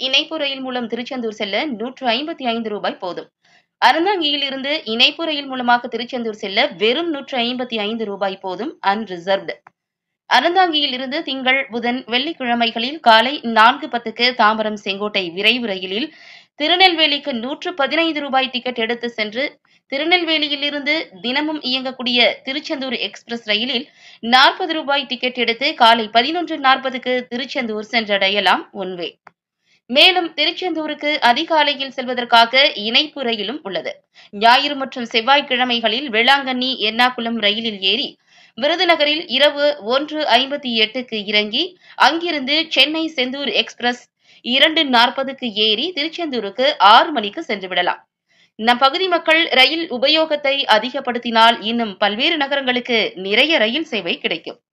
இணைப்பு ரயில் மூலம் திருச்செந்தூர் செல்ல நூற்று ஐம்பத்தி ஐந்து ரூபாய் போதும் அறந்தாங்கியில் இருந்து இணைப்பு ரயில் மூலமாக திருச்செந்தூர் செல்ல வெறும் நூற்று ஐம்பத்தி ஐந்து ரூபாய் போதும் அன்ரிசர்வ்டு அறந்தாங்கியில் இருந்து திங்கள் புதன் வெள்ளிக்கிழமைகளில் காலை நான்கு பத்துக்கு தாம்பரம் செங்கோட்டை விரைவு ரயிலில் திருநெல்வேலிக்கு நூற்று பதினைந்து ரூபாய் டிக்கெட் எடுத்து சென்று திருநெல்வேலியில் இருந்து தினமும் இயங்கக்கூடிய திருச்செந்தூர் எக்ஸ்பிரஸ் ரயிலில் நாற்பது ரூபாய் டிக்கெட் எடுத்து காலை பதினொன்று நாற்பதுக்கு திருச்செந்தூர் சென்றடையலாம் ஒன்வே மேலும் திருச்செந்தூருக்கு அதிகாலையில் செல்வதற்காக இணைப்பு ரயிலும் உள்ளது ஞாயிறு மற்றும் செவ்வாய்க்கிழமைகளில் வேளாங்கண்ணி எர்ணாகுளம் ரயிலில் ஏறி விருதுநகரில் இரவு ஒன்று ஐம்பத்தி எட்டுக்கு இறங்கி அங்கிருந்து சென்னை செந்தூர் எக்ஸ்பிரஸ் இரண்டு நாற்பதுக்கு ஏறி திருச்செந்தூருக்கு ஆறு மணிக்கு சென்று விடலாம் நம் பகுதி மக்கள் ரயில் உபயோகத்தை அதிகப்படுத்தினால் இன்னும் பல்வேறு நகரங்களுக்கு நிறைய ரயில் சேவை கிடைக்கும்